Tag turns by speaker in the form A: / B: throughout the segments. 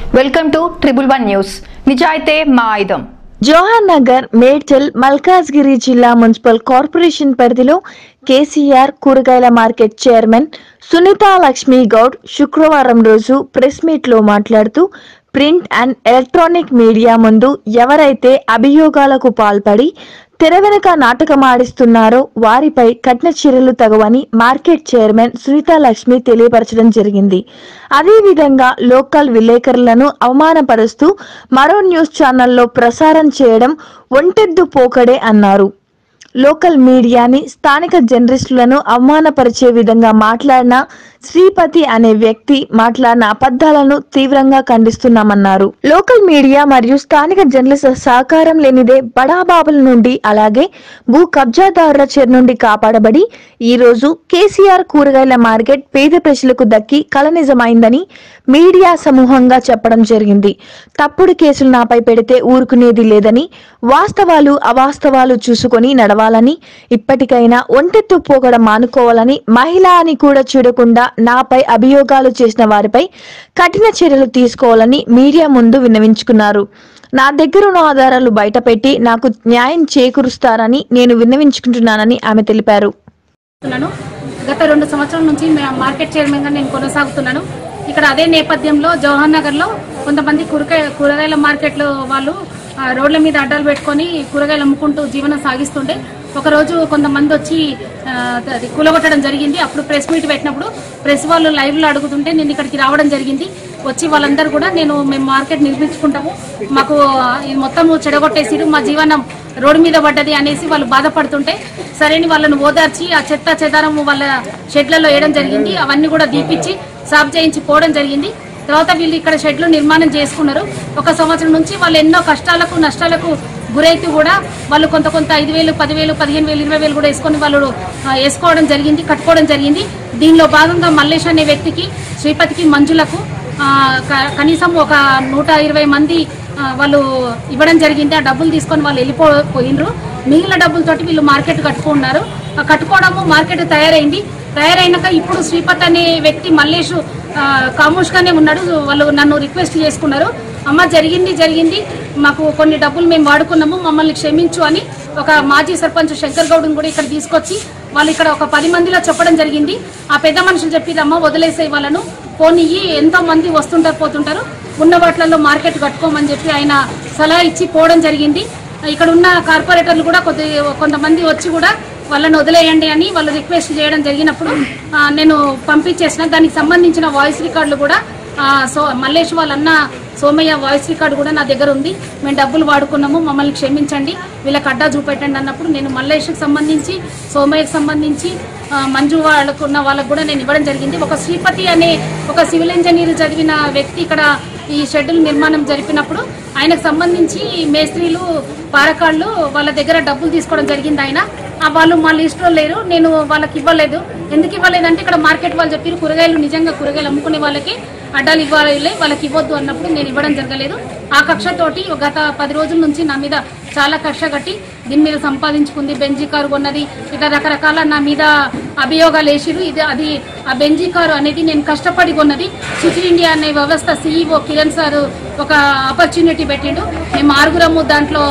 A: Welcome to triple one news నిజాయితే మా ఆయుధం
B: జోహార్ నగర్ మేడ్చల్ మల్కాజ్గిరి జిల్లా మున్సిపల్ కార్పొరేషన్ పరిధిలో కేసీఆర్ కూరగాయల మార్కెట్ చైర్మన్ సునీతా లక్ష్మీ గౌడ్ శుక్రవారం రోజు ప్రెస్ మీట్ లో మాట్లాడుతూ ప్రింట్ అండ్ ఎలక్ట్రానిక్ మీడియా ముందు ఎవరైతే అభియోగాలకు పాల్పడి తెర వెనుక నాటకమాడిస్తున్నారో వారిపై కఠిన చర్యలు తగవని మార్కెట్ చైర్మన్ సునీతా లక్ష్మి తెలియపరచడం జరిగింది అదేవిధంగా లోకల్ విలేకరులను అవమానపరుస్తూ మరో న్యూస్ ఛానల్లో ప్రసారం చేయడం ఒంటెద్దు పోకడే అన్నారు లోకల్ మీడియాని స్థానిక జర్నలిస్టులను అవమానపరిచే విధంగా మాట్లాడిన శ్రీపతి అనే వ్యక్తి మాట్లాడిన అబద్ధాలను తీవ్రంగా ఖండిస్తున్నామన్నారు లోకల్ మీడియా మరియు స్థానిక జర్నలిస్టుల సహకారం లేనిదే బడాబాబుల నుండి అలాగే భూ కబ్జాదారుల చెర నుండి కాపాడబడి ఈ రోజు కేసీఆర్ కూరగాయల మార్కెట్ పేద ప్రజలకు దక్కి కల నిజమైందని మీడియా సమూహంగా చెప్పడం జరిగింది తప్పుడు కేసులు నాపై పెడితే ఊరుకునేది లేదని వాస్తవాలు అవాస్తవాలు చూసుకొని నడవాలని ఇప్పటికైనా ఒంటెత్తు పోకడం మానుకోవాలని మహిళ అని కూడా చూడకుండా నాపై అభియోగాలు చేసిన వారిపై కఠిన చర్యలు తీసుకోవాలని మీడియా ముందు విన్నవించుకున్నారు నా దగ్గర ఉన్న ఆధారాలు బయటపెట్టి నాకు న్యాయం చేకూరుస్తారని నేను విన్నవించుకుంటున్నానని ఆమె తెలిపారు
C: చేస్తున్నాను గత రెండు సంవత్సరాల నుంచి మే- మార్కెట్ చైర్మన్ గా నేను కొనసాగుతున్నాను ఇక్కడ అదే నేపథ్యంలో జవహర్ నగర్ లో కొంతమంది కూరగాయ కూరగాయల మార్కెట్లు వాళ్ళు ఆ, రోడ్ల మీద అడ్డాలు పెట్టుకొని కూరగాయలు అమ్ముకుంటూ జీవనం సాగిస్తుంటే ఒక రోజు కొంతమంది వచ్చి ఆ, అది కూలగొట్టడం జరిగింది అప్పుడు ప్రెస్ మీట్ పెట్టినప్పుడు ప్రెస్ వాళ్ళు లైవ్ లో అడుగుతుంటే నేను ఇక్కడికి రావడం జరిగింది వచ్చి వాళ్ళందరూ కూడా నేను మేము మార్కెట్ నిర్మించుకుంటాము మాకు ఆ, ఇది మొత్తం చెడగొట్టేసిరు మా జీవనం రోడ్డు మీద పడ్డది అనేసి వాళ్ళు బాధపడుతుంటే సరేని వాళ్ళని ఓదార్చి ఆ చెత్త చెదారం వాళ్ళ షెడ్లలో వేయడం జరిగింది అవన్నీ కూడా దీపిచ్చి సాఫ్ చేయించి పోవడం జరిగింది తర్వాత వీళ్ళు ఇక్కడ షెడ్లు నిర్మాణం చేసుకున్నారు ఒక సంవత్సరం నుంచి వాళ్ళు ఎన్నో కష్టాలకు నష్టాలకు గురైతూ కూడా వాళ్ళు కొంత కొంత ఐదు వేలు పదివేలు పదిహేను వేలు ఇరవై వేలు కూడా వేసుకొని వాళ్ళు ఆ, వేసుకోవడం జరిగింది కట్టుకోవడం జరిగింది దీనిలో భాగంగా మల్లేష్ అనే వ్యక్తికి శ్రీపతికి మంజులకు ఆ, క- కనీసం ఒక నూట ఇరవై మంది ఆ, వాళ్ళు ఇవ్వడం జరిగింది ఆ డబ్బులు తీసుకొని వాళ్ళు వెళ్ళిపోయినరు మిగిలిన డబ్బులతోటి వీళ్ళు మార్కెట్ కట్టుకున్నారు ఆ కట్టుకోవడము మార్కెట్ తయారైంది తయారైనాక ఇప్పుడు శ్రీపత్ అనే వ్యక్తి మల్లేష్ ఆ, ఖామోష్గానే ఉన్నాడు వాళ్ళు నన్ను రిక్వెస్ట్ చేసుకున్నారు అమ్మ జరిగింది జరిగింది మాకు కొన్ని డబ్బులు మేము వాడుకున్నాము మమ్మల్ని క్షమించు అని ఒక మాజీ సర్పంచ్ శంకర్ గౌడ్ని కూడా ఇక్కడ తీసుకొచ్చి వాళ్ళు ఇక్కడ ఒక పది మందిలో చెప్పడం జరిగింది ఆ పెద్ద మనుషులు చెప్పిరమ్మ వదిలేసే వాళ్ళను పోనీయి ఎంతో మంది వస్తుంటారు పోతుంటారు ఉన్న వాటిలలో మార్కెట్ కట్టుకోమని చెప్పి ఆయన సలహా ఇచ్చి పోవడం జరిగింది ఇక్కడ ఉన్న కార్పొరేటర్లు కూడా కొద్ది కొంతమంది వచ్చి కూడా వాళ్ళని వదిలేయండి అని వాళ్ళు రిక్వెస్ట్ చేయడం జరిగినప్పుడు ఆ, నేను పంపించేసిన దానికి సంబంధించిన వాయిస్ రికార్డులు కూడా ఆ, సో మల్లేష్ వాళ్ళ అన్న సోమయ్య వాయిస్ రికార్డు కూడా నా దగ్గర ఉంది మేము డబ్బులు వాడుకున్నాము మమ్మల్ని క్షమించండి వీళ్ళకి అడ్డా చూపెట్టండి అన్నప్పుడు నేను మల్లేష్కి సంబంధించి సోమయ్యకి సంబంధించి ఆ, మంజు వాళ్ళకు ఉన్న వాళ్ళకు కూడా నేను ఇవ్వడం జరిగింది ఒక శ్రీపతి అనే ఒక సివిల్ ఇంజనీర్ చదివిన వ్యక్తి ఇక్కడ ఈ షెడ్యూల్ నిర్మాణం జరిపినప్పుడు ఆయనకు సంబంధించి మేస్త్రీలు పారకాళ్ళు వాళ్ళ దగ్గర డబ్బులు తీసుకోవడం జరిగింది ఆయన ఆ వాళ్ళు మా లిస్టులో లేరు నేను వాళ్ళకి ఇవ్వలేదు ఎందుకు ఇవ్వలేదంటే ఇక్కడ మార్కెట్ వాళ్ళు చెప్పారు కూరగాయలు నిజంగా కూరగాయలు అమ్ముకునే వాళ్ళకి అడ్డాలు ఇవ్వాలి వాళ్ళకి ఇవ్వద్దు అన్నప్పుడు నేను ఇవ్వడం జరగలేదు ఆ కక్షతోటి గత పది రోజుల నుంచి నా మీద చాలా కక్ష కట్టి దీని మీద సంపాదించుకుంది బెంజీ కారు కొన్నది ఇట్లా రకరకాల నా మీద అభియోగాలు వేసిరు ఇది అది ఆ బెంజీ కారు అనేది నేను కష్టపడి కొన్నది సుచిల్ ఇండియా అనే వ్యవస్థ సీఈఓ కిరణ్ సార్ ఒక ఆపర్చునిటీ పెట్టిండు మేము ఆరుగురము దాంట్లో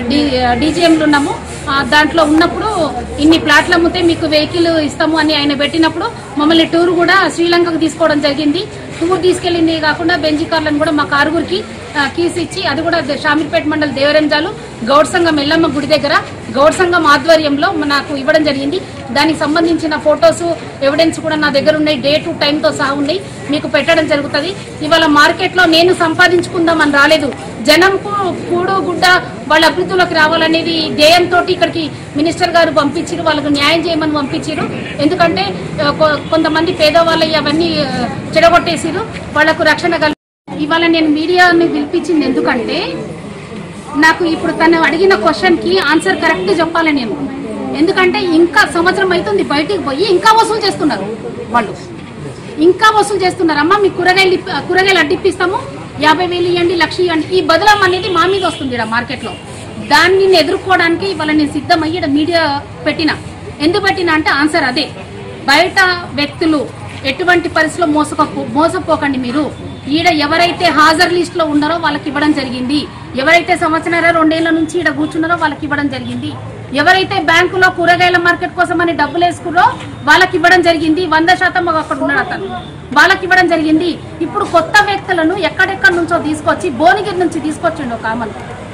C: డీజీఎంలు ఉన్నాము ఆ, దాంట్లో ఉన్నప్పుడు ఇన్ని ప్లాట్లు అమ్మితే మీకు వెహికల్ ఇస్తాము అని ఆయన పెట్టినప్పుడు మమ్మల్ని టూర్ కూడా శ్రీలంకకు తీసుకోవడం జరిగింది టూర్ తీసుకెళ్ళింది కాకుండా బెంజీ కార్లను కూడా మా కారుగురికి ఆ, కీస్ ఇచ్చి అది కూడా షామీర్పేట మండల్ దేవరంజాలు గౌడ్ సంఘం ఎల్లమ్మ గుడి దగ్గర గౌడ్ సంఘం ఆధ్వర్యంలో నాకు ఇవ్వడం జరిగింది దానికి సంబంధించిన ఫొటోస్ ఎవిడెన్స్ కూడా నా దగ్గర ఉన్నాయి డే టు టైంతో సహా ఉన్నాయి మీకు పెట్టడం జరుగుతుంది ఇవాళ మార్కెట్లో నేను సంపాదించుకుందామని రాలేదు జనంకు కూడు గుడ్డ వాళ్ళ అభివృద్ధిలోకి రావాలనేది ధ్యేయంతో ఇక్కడికి మినిస్టర్ గారు పంపించారు వాళ్ళకు న్యాయం చేయమని పంపించారు ఎందుకంటే ఆ, కొ- కొంతమంది పేదవాళ్ళ అవన్నీ ఆ, చెడగొట్టేసిరు వాళ్లకు రక్షణ కల్ ఇవాళ నేను మీడియాని పిలిపించింది ఎందుకంటే నాకు ఇప్పుడు తను అడిగిన క్వశ్చన్ కి ఆన్సర్ కరెక్ట్ చెప్పాలి నేను ఎందుకంటే ఇంకా సంవత్సరం అవుతుంది బయటికి పోయి ఇంకా వసూలు చేస్తున్నారు వాళ్ళు ఇంకా వసూలు చేస్తున్నారు అమ్మ మీ కూరగాయలు ఇప్ప- కూరగాయలు అడ్డిప్పిస్తాము యాభై వేలు ఇవ్వండి లక్ష ఇవ్వండి ఈ బదలం అనేది మా మీద వస్తుంది ఇక్కడ మార్కెట్లో దాన్ని ఎదుర్కోవడానికి ఇవాళ నేను సిద్ధమయ్యి ఈడ మీడియా పెట్టిన ఎందుకు పెట్టిన అంటే ఆన్సర్ అదే బయట వ్యక్తులు ఎటువంటి పరిస్థితిలో మోసపో మోసపోకండి మీరు ఈడ ఎవరైతే హాజరు లిస్ట్ లో ఉన్నారో వాళ్ళకి ఇవ్వడం జరిగింది ఎవరైతే సంవత్సరాల రెండేళ్ల నుంచి ఈడ కూర్చున్నారో వాళ్ళకి ఇవ్వడం జరిగింది ఎవరైతే బ్యాంకులో కూరగాయల మార్కెట్ కోసం అని డబ్బులు వేసుకున్నారో వాళ్ళకి ఇవ్వడం జరిగింది వంద శాతం మాకు అక్కడ ఉన్నాడు అతను వాళ్ళకి ఇవ్వడం జరిగింది ఇప్పుడు కొత్త వ్యక్తులను ఎక్కడెక్కడి నుంచో తీసుకొచ్చి భువనగిరి నుంచి తీసుకొచ్చిండు ఒక ఆమెను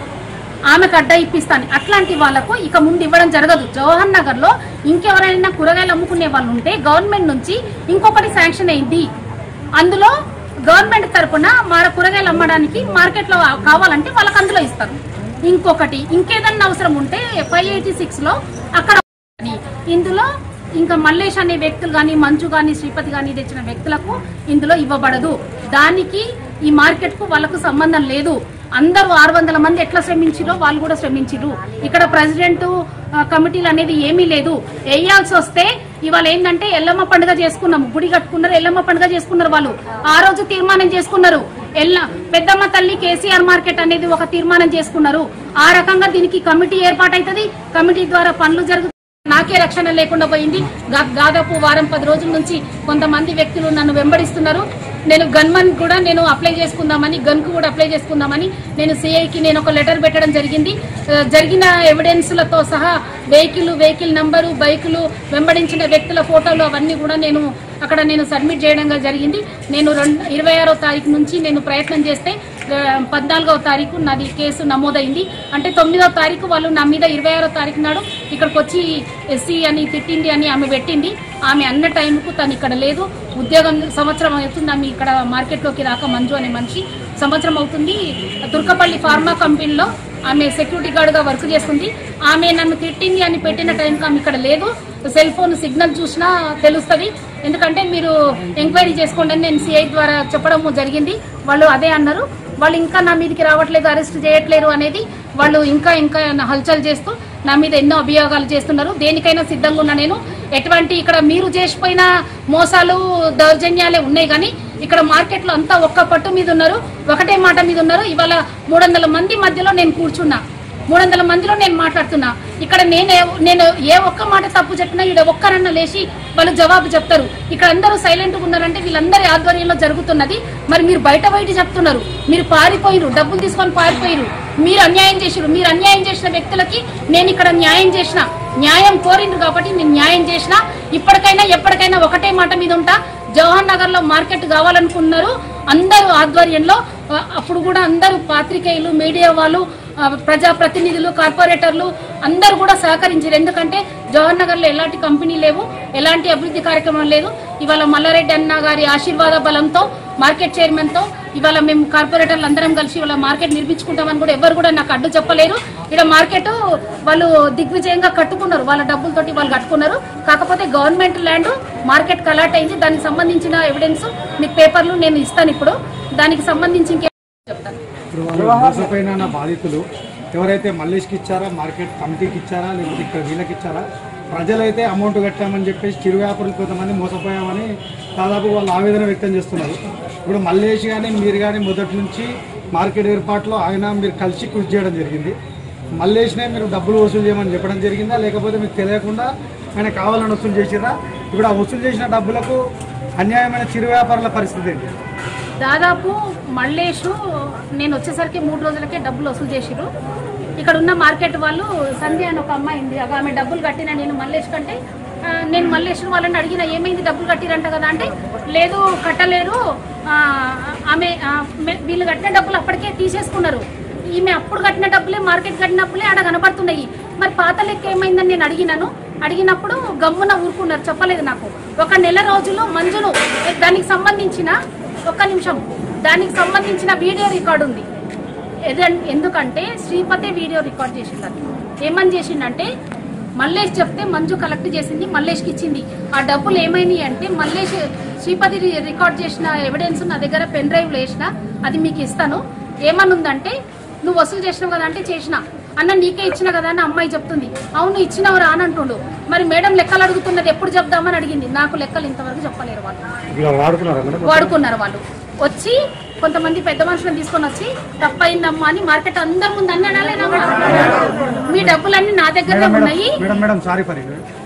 C: ఆమెకు అడ్డ ఇప్పిస్తాను అట్లాంటి వాళ్ళకు ఇక ముందు ఇవ్వడం జరగదు జవహర్ నగర్ లో ఇంకెవరైనా కూరగాయలు అమ్ముకునే వాళ్ళు ఉంటే గవర్నమెంట్ నుంచి ఇంకొకటి శాంక్షన్ అయింది అందులో గవర్నమెంట్ తరపున మన కూరగాయలు అమ్మడానికి మార్కెట్ లో కావాలంటే వాళ్ళకి అందులో ఇస్తారు ఇంకొకటి ఇంకేదన్నా అవసరం ఉంటే ఫైవ్ ఎయిటీ సిక్స్ లో అక్కడ అని. ఇందులో ఇంకా మల్లేష్ అనే వ్యక్తులు కానీ మంజు కానీ శ్రీపతి కానీ తెచ్చిన వ్యక్తులకు ఇందులో ఇవ్వబడదు దానికి ఈ మార్కెట్ కు వాళ్ళకు సంబంధం లేదు అందరూ ఆరు వందల మంది ఎట్లా శ్రమించిరో వాళ్ళు కూడా శ్రమించిరు ఇక్కడ ప్రెసిడెంట్ ఆ, కమిటీలు అనేది ఏమీ లేదు వేయాల్సి వస్తే ఇవాళ ఏంటంటే ఎల్లమ్మ పండుగ చేసుకున్నాము గుడి కట్టుకున్నారు ఎల్లమ్మ పండుగ చేసుకున్నారు వాళ్ళు ఆ రోజు తీర్మానం చేసుకున్నారు ఎల్ల పెద్దమ్మ తల్లి కేసీఆర్ మార్కెట్ అనేది ఒక తీర్మానం చేసుకున్నారు ఆ రకంగా దీనికి కమిటీ ఏర్పాటైతది కమిటీ ద్వారా పనులు జరుగు నాకే రక్షణ లేకుండా పోయింది దా- దాదాపు వారం పది రోజుల నుంచి కొంతమంది వ్యక్తులు నన్ను వెంబడిస్తున్నారు నేను గన్మన్ కూడా నేను అప్లై చేసుకుందామని గన్ కు కూడా అప్లై చేసుకుందామని నేను సిఐకి నేను ఒక లెటర్ పెట్టడం జరిగింది ఆ, జరిగిన ఎవిడెన్స్లతో సహా వెహికల్ వెహికల్ నంబరు బైకులు వెంబడించిన వ్యక్తుల ఫోటోలు అవన్నీ కూడా నేను అక్కడ నేను సబ్మిట్ చేయడం జరిగింది నేను రెండు ఇరవై ఆరో తారీఖు నుంచి నేను ప్రయత్నం చేస్తే ఆ, పద్నాలుగవ తారీఖు నాది కేసు నమోదైంది అంటే తొమ్మిదవ తారీఖు వాళ్ళు నా మీద ఇరవై ఆరో తారీఖు నాడు ఇక్కడికి వచ్చి ఎస్సీ అని తిట్టింది అని ఆమె పెట్టింది ఆమె అన్న టైంకు తను ఇక్కడ లేదు ఉద్యోగం సంవత్సరం అవుతుంది ఆమె ఇక్కడ మార్కెట్లోకి రాక మంజు అనే మనిషి సంవత్సరం అవుతుంది తుర్కపల్లి ఫార్మా కంపెనీలో ఆమె సెక్యూరిటీ గార్డ్ గా వర్క్ చేస్తుంది ఆమె నన్ను తిట్టింది అని పెట్టిన టైంకి ఆమె ఇక్కడ లేదు సెల్ ఫోన్ సిగ్నల్ చూసినా తెలుస్తుంది ఎందుకంటే మీరు ఎంక్వైరీ చేసుకోండి అని నేను సిఐ ద్వారా చెప్పడం జరిగింది వాళ్ళు అదే అన్నారు వాళ్ళు ఇంకా నా మీదకి రావట్లేదు అరెస్ట్ చేయట్లేరు అనేది వాళ్ళు ఇంకా ఇంకా నా హల్చల్ చేస్తూ నా మీద ఎన్నో అభియోగాలు చేస్తున్నారు దేనికైనా సిద్ధంగా ఉన్నా నేను ఎటువంటి ఇక్కడ మీరు చేసిపోయిన మోసాలు దౌర్జన్యాలే ఉన్నాయి కానీ ఇక్కడ మార్కెట్ లో అంతా ఒక్క పట్టు మీద ఉన్నారు ఒకటే మాట మీద ఉన్నారు ఇవాళ మూడు వందల మంది మధ్యలో నేను కూర్చున్నా మూడు వందల మందిలో నేను మాట్లాడుతున్నా ఇక్కడ నేను ఏ- నేను ఏ ఒక్క మాట తప్పు చెప్పినా ఇక్కడ ఒక్కరన్నా లేచి వాళ్ళు జవాబు చెప్తారు ఇక్కడ అందరూ సైలెంట్ గా ఉన్నారంటే వీళ్ళందరి ఆధ్వర్యంలో జరుగుతున్నది మరి మీరు బయట బయట చెప్తున్నారు మీరు పారిపోయిరు డబ్బులు తీసుకొని పారిపోయిరు మీరు అన్యాయం చేసిరు మీరు అన్యాయం చేసిన వ్యక్తులకి నేను ఇక్కడ న్యాయం చేసిన న్యాయం కోరిండ్రు కాబట్టి నేను న్యాయం చేసిన ఇప్పటికైనా ఎప్పటికైనా ఒకటే మాట మీద ఉంటా జవహర్ నగర్ లో మార్కెట్ కావాలనుకున్నారు అందరూ ఆధ్వర్యంలో ఆ, అప్పుడు కూడా అందరూ పాత్రికేయులు మీడియా వాళ్ళు ఆ, ప్రజా ప్రతినిధులు కార్పొరేటర్లు అందరూ కూడా సహకరించారు ఎందుకంటే జవహర్ నగర్ లో ఎలాంటి కంపెనీ లేవు ఎలాంటి అభివృద్ధి కార్యక్రమం లేదు ఇవాళ మల్లారెడ్డి అన్న గారి ఆశీర్వాద బలంతో మార్కెట్ చైర్మన్ తో ఇవాళ మేము కార్పొరేటర్లు అందరం కలిసి ఇవాళ మార్కెట్ నిర్మించుకుంటామని కూడా ఎవరు కూడా నాకు అడ్డు చెప్పలేరు ఇక్కడ మార్కెట్ వాళ్ళు దిగ్విజయంగా కట్టుకున్నారు వాళ్ళ డబ్బులతోటి వాళ్ళు కట్టుకున్నారు కాకపోతే గవర్నమెంట్ ల్యాండ్ మార్కెట్ కలాట్ అయింది దానికి సంబంధించిన ఎవిడెన్స్ మీకు పేపర్లు నేను ఇస్తాను ఇప్పుడు దానికి సంబంధించి ఇంకే చెప్తాను
D: ఇప్పుడు వాళ్ళు మోసపోయిన నా బాధితులు ఎవరైతే మల్లేష్కి ఇచ్చారా మార్కెట్ కమిటీకి ఇచ్చారా లేకపోతే ఇక్కడ వీళ్ళకి ఇచ్చారా ప్రజలైతే అమౌంట్ కట్టామని చెప్పేసి చిరు వ్యాపారులు కొంతమంది మోసపోయామని దాదాపు వాళ్ళు ఆవేదన వ్యక్తం చేస్తున్నారు ఇప్పుడు మల్లేష్ కానీ మీరు కానీ మొదటి నుంచి మార్కెట్ ఏర్పాట్లో ఆయన మీరు కలిసి కృషి చేయడం జరిగింది మల్లేష్నే మీరు డబ్బులు వసూలు చేయమని చెప్పడం జరిగిందా లేకపోతే మీకు తెలియకుండా ఆయన కావాలని వసూలు చేసిరా ఇప్పుడు ఆ వసూలు చేసిన డబ్బులకు అన్యాయమైన చిరు వ్యాపారుల పరిస్థితి ఏంటి
C: దాదాపు మల్లేషు నేను వచ్చేసరికి మూడు రోజులకే డబ్బులు వసూలు చేసిరు ఇక్కడ ఉన్న మార్కెట్ వాళ్ళు సంధ్య అని ఒక అమ్మాయి ఉంది అగ ఆమె డబ్బులు కట్టిన నేను మల్లేష్ కంటే ఆ, నేను మల్లేష్ వాళ్ళని అడిగిన ఏమైంది డబ్బులు కట్టిరంట కదా అంటే లేదు కట్టలేరు ఆ, ఆమె ఆ, మే- వీళ్ళు కట్టిన డబ్బులు అప్పటికే తీసేసుకున్నారు ఈమె అప్పుడు కట్టిన డబ్బులే మార్కెట్ కట్టినప్పుడే ఆడ కనపడుతున్నాయి మరి పాత లెక్క ఏమైందని నేను అడిగినాను అడిగినప్పుడు గమ్మున ఊరుకున్నారు చెప్పలేదు నాకు ఒక నెల రోజులు మంజును దానికి సంబంధించిన ఒక్క నిమిషం దానికి సంబంధించిన వీడియో రికార్డు ఉంది ఎదన్- ఎందుకంటే శ్రీపతి వీడియో రికార్డ్ చేసిండు ఏమని చేసిండంటే మల్లేష్ చెప్తే మంజు కలెక్ట్ చేసింది మల్లేష్కి ఇచ్చింది ఆ డబ్బులు ఏమైనాయి అంటే మల్లేష్ శ్రీపతి రి- రికార్డ్ చేసిన ఎవిడెన్స్ నా దగ్గర పెన్ డ్రైవ్ వేసిన అది మీకు ఇస్తాను ఏమనుందంటే నువ్వు వసూలు చేసినావు కదా అంటే చేసిన అన్న నీకే ఇచ్చిన కదా అని అమ్మాయి చెప్తుంది అవును ఇచ్చినవు రా అని అంటుండు మరి మేడం లెక్కలు అడుగుతున్నది ఎప్పుడు చెప్దామని అడిగింది నాకు లెక్కలు ఇంతవరకు చెప్పలేరు వాళ్ళు
D: ఇలా వాడుకున్నారా మేడం
C: వాడుకున్నారు వాళ్ళు వచ్చి కొంతమంది పెద్ద మనుషులను తీసుకొని వచ్చి తప్పైందమ్మా అని మార్కెట్ అందరి ముందు అన్ని అనాలేనా మేడం? మీ డబ్బులన్నీ నా దగ్గరనే
D: మేడం మేడం
C: ఉన్నాయి
D: మేడం మేడం సారీ ఫర్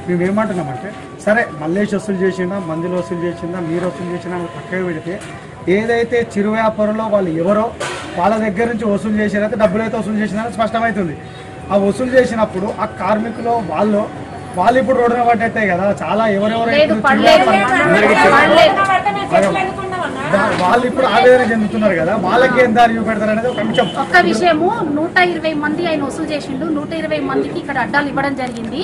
D: మేము ఏమంటున్నామంటే సరే మల్లేష్ వసూలు చేసిందా మందులు వసూలు చేసిందా మీరు వసూలు చేసినా అని పక్కన పెడితే ఏదైతే చిరు వ్యాపారంలో వాళ్ళు ఎవరో వాళ్ళ దగ్గర నుంచి వసూలు చేసినైతే డబ్బులు అయితే వసూలు చేసినారని స్పష్టమవుతుంది ఆ వసూలు చేసినప్పుడు ఆ కార్మికులు వాళ్ళు వాళ్ళు ఇప్పుడు రోడ్డున పడ్డట్టే కదా చాలా ఎవరెవరైతే
C: లేదు
D: చిరు
C: పడలేదు
D: వ్యాపారం- అందరికీ చెప్పు.
C: పడలేదు
D: వా- వాళ్ళు ఇప్పుడు ఆవేదన చెందుతున్నారు కదా వాళ్ళకి ఏం దారి చూపెడతారు అనేది ఒక అంశం
C: ఒక్క విషయము నూట ఇరవై మంది ఆయన వసూలు చేసిండు నూట ఇరవై మందికి ఇక్కడ అడ్డాలు ఇవ్వడం జరిగింది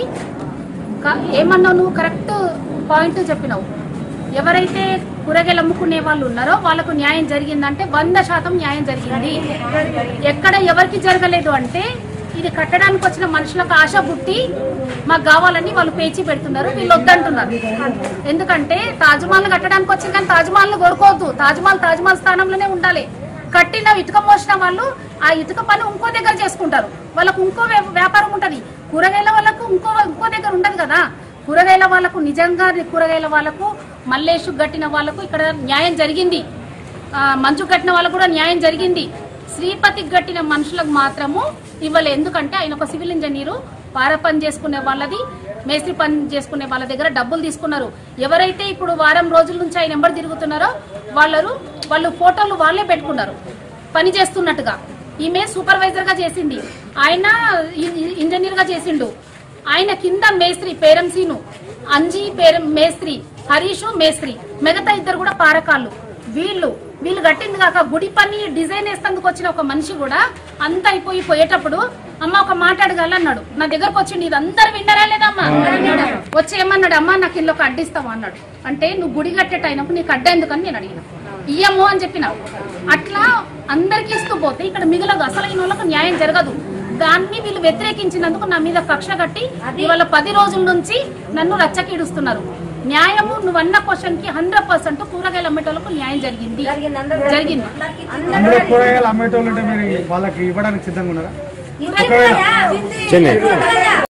C: క- ఏమన్నావు నువ్వు కరెక్ట్ పాయింట్ చెప్పినావు ఎవరైతే కూరగాయలు అమ్ముకునే వాళ్ళు ఉన్నారో వాళ్ళకు న్యాయం జరిగిందంటే వంద శాతం న్యాయం జరిగింది ఎక్కడ ఎవరికి జరగలేదు అంటే ఇది కట్టడానికి వచ్చిన మనుషులకు ఆశ పుట్టి మాకు కావాలని వాళ్ళు పేచి పెడుతున్నారు వీళ్ళు వద్దంటున్నారు ఎందుకంటే తాజ్మహల్ కట్టడానికి వచ్చింది కానీ తాజ్మహల్ కొడుకోవద్దు తాజ్మహల్ తాజ్మహల్ స్థానంలోనే ఉండాలి కట్టిన ఇటుక మోసిన వాళ్ళు ఆ ఇటుక పని ఇంకో దగ్గర చేసుకుంటారు వాళ్ళకు ఇంకో వ్య- వ్యాపారం ఉంటది కూరగాయల వాళ్ళకు ఇంకో ఇంకో దగ్గర ఉండదు కదా కూరగాయల వాళ్ళకు నిజంగా కూరగాయల వాళ్ళకు మల్లేషు గట్టిన వాళ్ళకు ఇక్కడ న్యాయం జరిగింది ఆ, మంచు కట్టిన వాళ్ళకు కూడా న్యాయం జరిగింది శ్రీపతికి గట్టిన మనుషులకు మాత్రము ఇవ్వలే ఎందుకంటే ఆయన ఒక సివిల్ ఇంజనీరు పార పని చేసుకునే వాళ్ళది మేస్త్రి పని చేసుకునే వాళ్ళ దగ్గర డబ్బులు తీసుకున్నారు ఎవరైతే ఇప్పుడు వారం రోజుల నుంచి ఆయన ఎంబడి తిరుగుతున్నారో వాళ్ళు వాళ్ళు ఫోటోలు వాళ్ళే పెట్టుకున్నారు పని చేస్తున్నట్టుగా ఈమె సూపర్వైజర్ గా చేసింది ఆయన ఇంజనీర్ గా చేసిండు ఆయన కింద మేస్త్రి పేరంసీను అంజీ పేరం మేస్త్రి హరీషు మేస్త్రి మిగతా ఇద్దరు కూడా పారకాళ్ళు వీళ్ళు వీళ్ళు కట్టింది కాక గుడి పని డిజైన్ వేస్తందుకు వచ్చిన ఒక మనిషి కూడా అంత అయిపోయి పోయేటప్పుడు అమ్మ ఒక మాట అడగాలి అన్నాడు నా దగ్గరకు వచ్చింది ఇది అందరు విన్నారా లేదమ్మా వచ్చి ఏమన్నాడు అమ్మా నాకు ఇల్లు ఒక అడ్డిస్తావా అన్నాడు అంటే నువ్వు గుడి కట్టేట అయినప్పుడు నీకు అడ్డ ఎందుకని నేను అడిగిన ఇయ్యము అని చెప్పిన అట్లా అందరికి ఇస్తూ పోతే ఇక్కడ మిగిలిన అసలైన వాళ్ళకు న్యాయం జరగదు దాన్ని వీళ్ళు వ్యతిరేకించినందుకు నా మీద కక్ష కట్టి ఇవాళ పది రోజుల నుంచి నన్ను రచ్చకీడుస్తున్నారు న్యాయము నువ్వు అన్న క్వశ్చన్ కి హండ్రెడ్ పర్సెంట్ కూరగాయలు అమ్మేటోళ్ళకు న్యాయం జరిగింది జరిగింది
D: అందులో కూరగాయలు అమ్మేటోళ్ళు ఉంటే మీరు వాళ్ళకి ఇవ్వడానికి సిద్ధంగా ఉన్నారా ఒకవేళ
E: చెన్నై